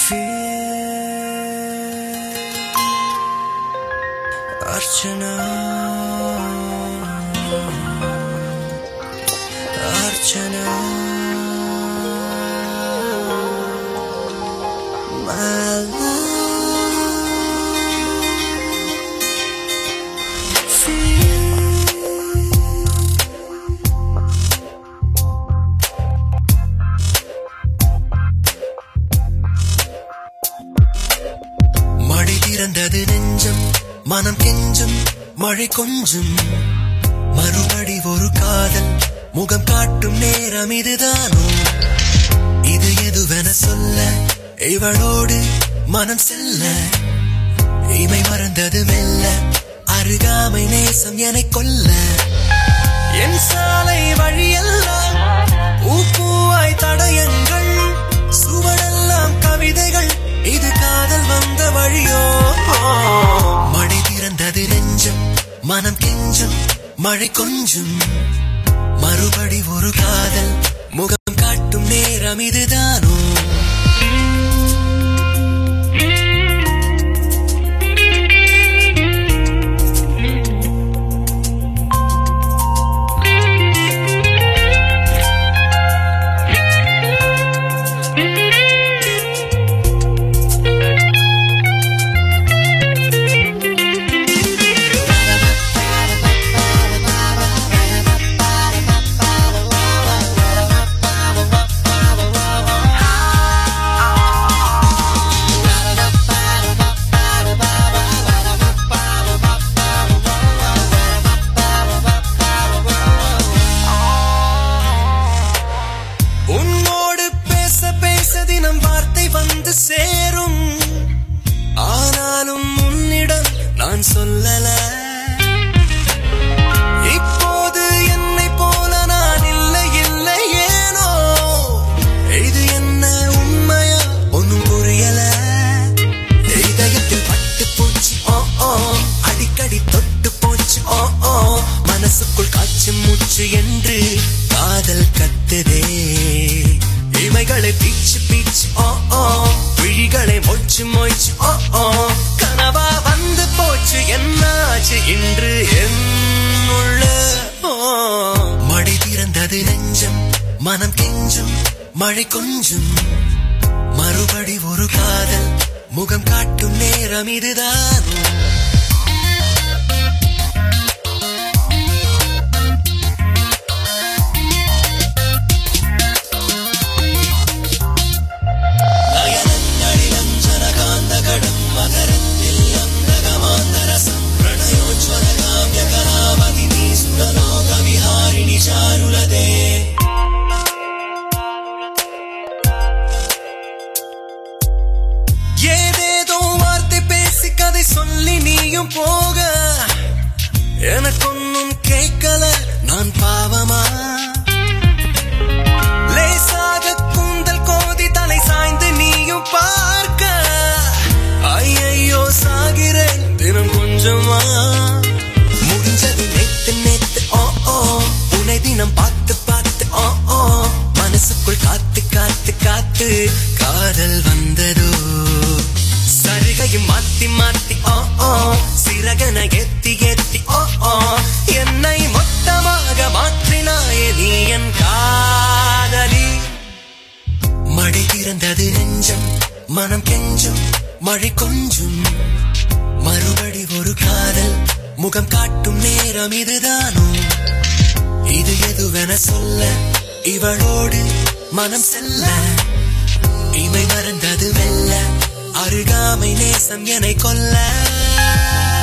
Archana Archana my மழை திறந்தது நெஞ்சம் மனம் கெஞ்சும் மழை கொஞ்சும் மறுபடி ஒரு காதல் முகம் காட்டும் நேரம் இதுதானோ இது எதுவென சொல்ல இவளோடு மனம் செல்ல இமை மறந்தது மெல்ல அருகாமை நேசம் என கொல்ல என் சாலை வழியெல்லாம் பூ பூவாய் தடயங்கள் சுவடெல்லாம் கவிதைகள் இது காதல் வந்த வழியோ மழை திறந்தது நெஞ்சம் மனம் கெஞ்சும் மழை கொஞ்சும் மறுபடி ஒரு காதல் முகம் காட்டும் நேரம் இதுதானோ உன்னோடு பேச பேச தினம் வார்த்தை வந்து சேரும் ஆனாலும் உன்னிடம் நான் சொல்லல இப்போது என்னை போல நான் இல்லை இல்லை ஏனோ இது என்ன உண்மையா ஒன்னும் புரியல இதயத்தில் பட்டு போச்சு ஓ ஓ அடிக்கடி தொட்டு போச்சு ஓ ஓ மனசுக்குள் காய்ச்சி மூச்சு என்று காதல் கத்துதே இமைகளை பீச்சு பீச்சு ஓ ஓ விழிகளை மொய்ச்சு மொய்ச்சு ஓ ஓ கனவா வந்து போச்சு என்னாச்சு இன்று என்னுள்ள ஓ மழை திறந்தது நெஞ்சம் மனம் கெஞ்சும் மழை கொஞ்சும் மறுபடி ஒரு காதல் முகம் காட்டும் நேரம் இதுதான் ஏதேதோ வார்த்தை பேசி கதை சொல்லி நீயும் போக எனக்கொன்னும் கேட்கல நான் பாவமா லேசாக கூந்தல் கோதி தலை சாய்ந்து நீயும் பார்க்க ஐயையோ சாகிறேன் தினம் கொஞ்சமா முடிஞ்சது நேத்து நேத்து ஓ ஓ உன்னை தினம் பார்த்து பார்த்து ஓ ஓ மனசுக்குள் காத்து காத்து காத்து காதல் வந்ததோ சருகையும் மாத்தி மாத்தி ஓ ஓ சிறகன எத்தி எத்தி ஓ ஓ என்னை மொத்தமாக மாற்றினாயே நீ என் காதலி மழை திறந்தது நெஞ்சம் மனம் கெஞ்சும் மழை கொஞ்சும் மறுபடி ஒரு காதல் முகம் காட்டும் நேரம் இதுதானோ இது எதுவென சொல்ல இவளோடு மனம் செல்ல இமை மறந்தது மெல்ல அருகாமை நேசம் என கொல்ல